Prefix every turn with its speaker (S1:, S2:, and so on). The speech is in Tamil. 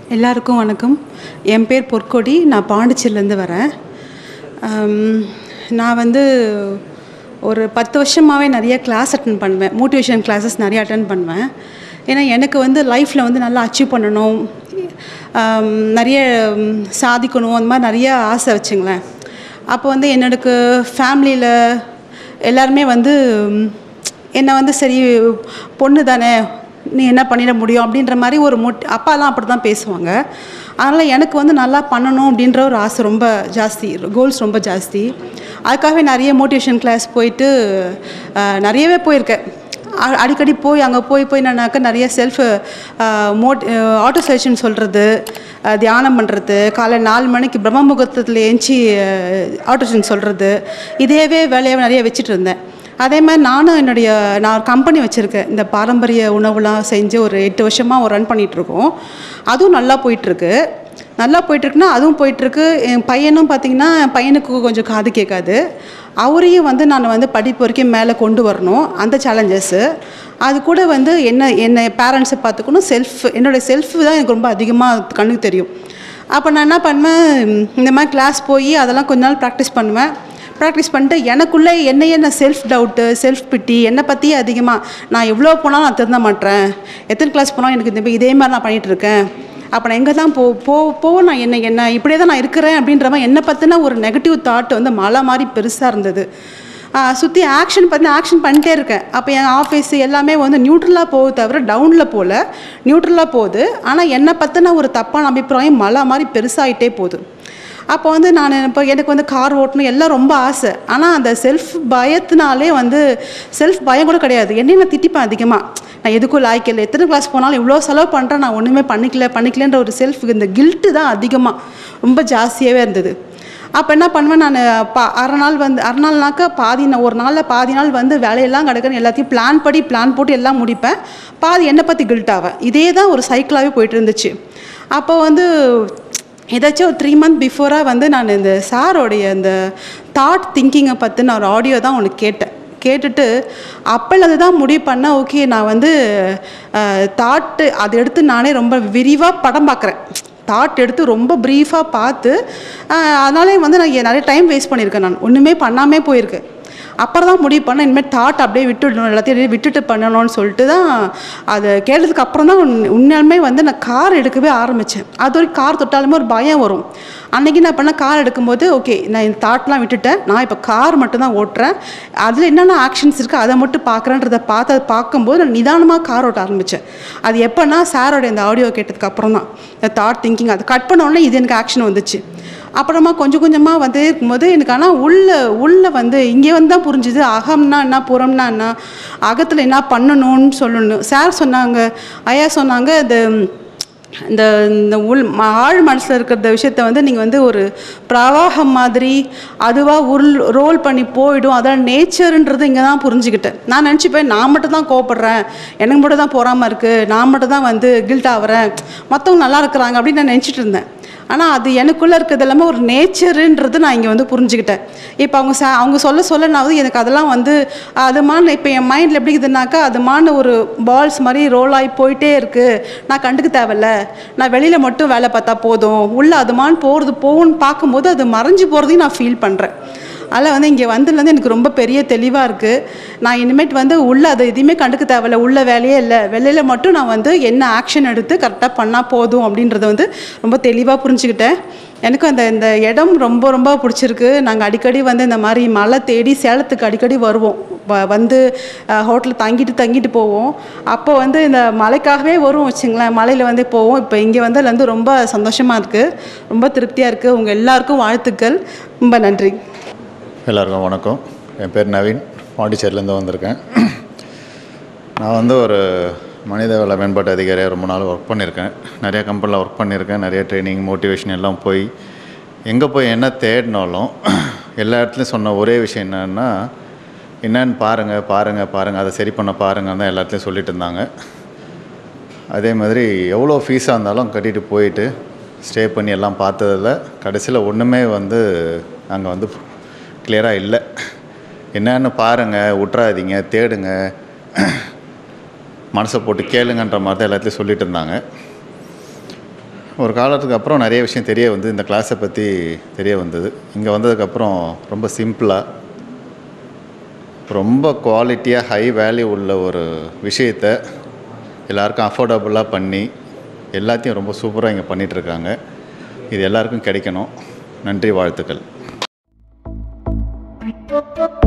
S1: எல்லாருக்கும் வணக்கம் என் பேர் பொற்கொடி நான் பாண்டிச்சேரிலேருந்து வரேன் ஆம், நான் வந்து ஒரு பத்து வருஷமாகவே நிறைய கிளாஸ் அட்டன் பண்ணுவேன் மோட்டிவேஷன் கிளாஸஸ் நிறைய அட்டன் பண்ணுவேன் ஏன்னா எனக்கு வந்து லைஃப்பில் வந்து நல்லா அச்சீவ் பண்ணணும் ஆம், நிறைய ம், சாதிக்கணும் அந்த மாதிரி நிறைய ஆசை வச்சுங்களேன் அப்போ வந்து என்னோடக்கு ஃபேமிலியில் எல்லாருமே வந்து ம், என்னை வந்து சரி பொண்ணு தானே நீ என்ன பண்ணிட முடியும் அப்படின்ற மாதிரி ஒரு மோட் அப்பாலாம் அப்படி தான் பேசுவாங்க அதனால் எனக்கு வந்து நல்லா பண்ணணும் அப்படின்ற ஒரு ஆசை ரொம்ப ஜாஸ்தி கோல்ஸ் ரொம்ப ஜாஸ்தி அதுக்காகவே நிறைய மோட்டிவேஷன் கிளாஸ் போயிட்டு அஹ், நிறையவே போயிருக்கேன் அ- அடிக்கடி போய் அங்கே போய் போய் என்னன்னாக்கா நிறைய செல்ஃப் மோட் ஆட்டோ செஷன் சொல்கிறது தியானம் பண்ணுறது காலை நாலு மணிக்கு பிரம்ம முகூர்த்தத்தில் ஏஞ்சி ஆட்டோ செஷன் சொல்கிறது இதேவே வேலையாக நிறைய வச்சுட்டு இருந்தேன் அதே மாதிரி நானும் என்னுடைய நான் ஒரு கம்பெனி வச்சுருக்கேன் இந்த பாரம்பரிய உணவுலாம் செஞ்சு ஒரு எட்டு வருஷமாக ஒரு ரன் பண்ணிகிட்ருக்கோம் அதுவும் நல்லா போயிட்டுருக்கு நல்லா போயிட்டுருக்குன்னா அதுவும் போயிட்டுருக்கு என் பையனும் பார்த்தீங்கன்னா என் பையனுக்கு கொஞ்சம் காது கேட்காது அவரையும் வந்து நான் வந்து படிப்பு வரைக்கும் மேலே கொண்டு வரணும் அந்த சேலஞ்சஸ்ஸு அது கூட வந்து என்ன என்னை பேரண்ட்ஸை பார்த்துக்கணும் செல்ஃப் என்னுடைய செல்ஃப் தான் எனக்கு ரொம்ப அதிகமாக கண்ணுக்கு தெரியும் அப்போ நான் என்ன பண்ணுவேன் இந்த மாதிரி கிளாஸ் போய் அதெல்லாம் கொஞ்ச நாள் ப்ராக்டிஸ் பண்ணுவேன் ப்ராக்டிஸ் பண்ணிட்டு எனக்குள்ளே என்னையே நான் செல்ஃப் டவுட்டு செல்ஃப் பிட்டி என்னை பற்றியே அதிகமாக நான் எவ்வளோ போனாலும் நான் திருந்த மாட்டேன் எத்தனை கிளாஸ் போனாலும் எனக்கு இந்த இதே மாதிரி நான் பண்ணிகிட்டு இருக்கேன் அப்போ நான் எங்கே தான் போ போ போ நான் என்ன என்ன இப்படியே தான் நான் இருக்கிறேன் அப்படின்ற மாதிரி என்னை பற்றின ஒரு நெகட்டிவ் தாட் வந்து மலை மாதிரி பெருசாக இருந்தது சுற்றி ஆக்ஷன் பார்த்தீங்கன்னா ஆக்ஷன் பண்ணிட்டே இருக்கேன் அப்போ என் ஆஃபீஸ் எல்லாமே வந்து நியூட்ரலாக போகுது தவிர டவுனில் போகல நியூட்ரலாக போகுது ஆனால் என்னை பற்றின ஒரு தப்பான அபிப்பிராயம் மலை மாதிரி பெருசாகிட்டே போகுது அப்போ வந்து நான் இப்போ எனக்கு வந்து கார் ஓட்டணும் எல்லாம் ரொம்ப ஆசை ஆனால் அந்த செல்ஃப் பயத்தினாலே வந்து செல்ஃப் பயம் கூட கிடையாது என்னையும் நான் திட்டிப்பேன் அதிகமாக நான் எதுக்கும் லாய்க்கல எத்தனை கிளாஸ் போனாலும் இவ்வளோ செலவு பண்ணுறேன் நான் ஒன்றுமே பண்ணிக்கல பண்ணிக்கலன்ற ஒரு செல்ஃப் இந்த கில்ட்டு தான் அதிகமாக ரொம்ப ஜாஸ்தியாகவே இருந்தது அப்போ என்ன பண்ணுவேன் நான் பா அரை நாள் வந்து அரை நாள்னாக்கா பாதி நான் ஒரு நாளில் பாதி நாள் வந்து வேலையெல்லாம் கிடக்குன்னு எல்லாத்தையும் பிளான் படி பிளான் போட்டு எல்லாம் முடிப்பேன் பாதி என்னை பற்றி கில்ட் ஆவேன் இதே தான் ஒரு சைக்கிளாகவே போயிட்டு இருந்துச்சு அப்போ வந்து ஏதாச்சும் ஒரு த்ரீ மந்த் பிஃபோராக வந்து நான் இந்த சாரோடைய இந்த தாட் திங்கிங்கை பற்றின ஒரு ஆடியோ தான் ஒன்று கேட்டேன் கேட்டுட்டு அப்போலேருந்து தான் முடிவு பண்ணேன் ஓகே நான் வந்து தாட்டு அதை எடுத்து நானே ரொம்ப விரிவாக படம் பார்க்குறேன் தாட் எடுத்து ரொம்ப ப்ரீஃபாக பார்த்து அஹ், அதனாலே வந்து நான் நிறைய டைம் வேஸ்ட் பண்ணியிருக்கேன் நான் ஒன்றுமே பண்ணாமே போயிருக்கேன் அப்புறம் தான் முடிவு பண்ணேன் இனிமேல் தாட் அப்படியே விட்டுடணும் எல்லாத்தையும் விட்டுட்டு பண்ணணும்னு சொல்லிட்டு தான் அதை கேட்டதுக்கு அப்புறம் தான் உண்- உண்மையாலுமே வந்து நான் கார் எடுக்கவே ஆரம்பித்தேன் அது வரைக்கும் கார் தொட்டாலுமே ஒரு பயம் வரும் அன்றைக்கி நான் பண்ண கார் எடுக்கும்போது ஓகே நான் இந்த தாட்லாம் விட்டுட்டேன் நான் இப்போ கார் மட்டும் தான் ஓட்டுறேன் அதில் என்னென்ன ஆக்ஷன்ஸ் இருக்குது அதை மட்டும் பார்க்குறேன்றதை பார்த்து அதை பார்க்கும்போது நான் நிதானமாக கார் ஓட்ட ஆரம்பித்தேன் அது எப்போனா சாரோட இந்த ஆடியோ கேட்டதுக்கு அப்புறம் தான் இந்த தாட் திங்கிங் அது கட் பண்ண உடனே இது எனக்கு ஆக்ஷன் வந்துச்சு அப்புறமா கொஞ்சம் கொஞ்சமாக வந்து இருக்கும்போது எனக்கு ஆனால் உள்ள உள்ள வந்து இங்கே வந்து தான் புரிஞ்சுது அகம்னா என்ன புறம்னா என்ன அகத்தில் என்ன பண்ணணும்னு சொல்லணும் சார் சொன்னாங்க ஐயா சொன்னாங்க இந்த இந்த இந்த உள் ம- ஆழ் மனசில் இருக்கிற விஷயத்த வந்து நீங்கள் வந்து ஒரு பிரவாகம் மாதிரி அதுவாக உருள் ரோல் பண்ணி போயிடும் அதான் நேச்சருன்றது இங்கே தான் புரிஞ்சுக்கிட்டேன் நான் நினச்சிப்பேன் நான் மட்டும் தான் கோவப்படுறேன் எனக்கு மட்டும் தான் பொறாமல் இருக்குது நான் மட்டும் தான் வந்து கில்ட் ஆகிறேன் மற்றவங்க நல்லா இருக்கிறாங்க அப்படின்னு நான் நினச்சிட்டு இருந்தேன் ஆனால் அது எனக்குள்ளே இருக்கிறது எல்லாமே ஒரு நேச்சருன்றது நான் இங்கே வந்து புரிஞ்சுக்கிட்டேன் இப்போ அவங்க ச அவங்க சொல்ல சொல்ல நான் வந்து எனக்கு அதெல்லாம் வந்து அதுமான இப்போ என் மைண்டில் எப்படி இருக்குதுனாக்கா அதுமான ஒரு பால்ஸ் மாதிரி ரோல் ஆகி போயிட்டே இருக்குது நான் கண்டுக்க தேவையில்ல நான் வெளியில் மட்டும் வேலை பார்த்தா போதும் உள்ளே அதுமான் போகிறது போகும்னு பார்க்கும்போது அது மறைஞ்சு போகிறதையும் நான் ஃபீல் பண்ணுறேன் அதில் வந்து இங்கே வந்ததுலேருந்து எனக்கு ரொம்ப பெரிய தெளிவாக இருக்குது நான் இனிமேட் வந்து உள்ளே அதை எதையுமே கண்டுக்க தேவையில்ல உள்ள வேலையே இல்லை வெளியில் மட்டும் நான் வந்து என்ன ஆக்ஷன் எடுத்து கரெக்டாக பண்ணால் போதும் அப்படின்றத வந்து ரொம்ப தெளிவாக புரிஞ்சுக்கிட்டேன் எனக்கும் அந்த இந்த இடம் ரொம்ப ரொம்ப பிடிச்சிருக்கு நாங்கள் அடிக்கடி வந்து இந்த மாதிரி மலை தேடி சேலத்துக்கு அடிக்கடி வருவோம் வ- வந்து ஹோட்டலில் தங்கிட்டு தங்கிட்டு போவோம் அப்போ வந்து இந்த மலைக்காகவே வரும் வச்சுங்களேன் மலையில் வந்து போவோம் இப்போ இங்கே வந்ததுல வந்து ரொம்ப சந்தோஷமாக இருக்குது ரொம்ப திருப்தியாக இருக்குது உங்கள் எல்லாருக்கும் வாழ்த்துக்கள் ரொம்ப நன்றி
S2: எல்லாருக்கும் வணக்கம் என் பேர் நவீன் பாண்டிச்சேரியிலேருந்து வந்திருக்கேன் நான் வந்து ஒரு மனித வள மேம்பாட்டு அதிகாரியாக ரொம்ப நாள் ஒர்க் பண்ணியிருக்கேன் நிறைய கம்பெனியில் ஒர்க் பண்ணியிருக்கேன் நிறைய ட்ரைனிங் மோட்டிவேஷன் எல்லாம் போய் எங்கே போய் என்ன தேடினாலும் எல்லா இடத்துலையும் சொன்ன ஒரே விஷயம் என்னன்னா என்னன்னு பாருங்கள் பாருங்கள் பாருங்கள் அதை சரி பண்ண பாருங்கள் தான் எல்லா இடத்துலையும் சொல்லிட்டு இருந்தாங்க அதே மாதிரி எவ்வளோ ஃபீஸாக இருந்தாலும் கட்டிட்டு போயிட்டு ஸ்டே பண்ணி எல்லாம் பார்த்ததில் கடைசியில் ஒன்றுமே வந்து நாங்கள் வந்து கிளியராக இல்லை என்னன்னு பாருங்கள் விட்றாதீங்க தேடுங்க மனசை போட்டு கேளுங்கன்ற மாதிரி தான் எல்லாத்தையும் சொல்லிட்டு இருந்தாங்க ஒரு காலத்துக்கு அப்புறம் நிறைய விஷயம் தெரிய வந்து இந்த கிளாஸை பற்றி தெரிய வந்தது இங்கே வந்ததுக்கப்புறம் ரொம்ப சிம்பிளாக ரொம்ப குவாலிட்டியாக ஹை வேல்யூ உள்ள ஒரு விஷயத்தை எல்லாருக்கும் அஃபோர்டபுளாக பண்ணி எல்லாத்தையும் ரொம்ப சூப்பராக இங்கே பண்ணிகிட்ருக்காங்க இது எல்லாருக்கும் கிடைக்கணும் நன்றி வாழ்த்துக்கள்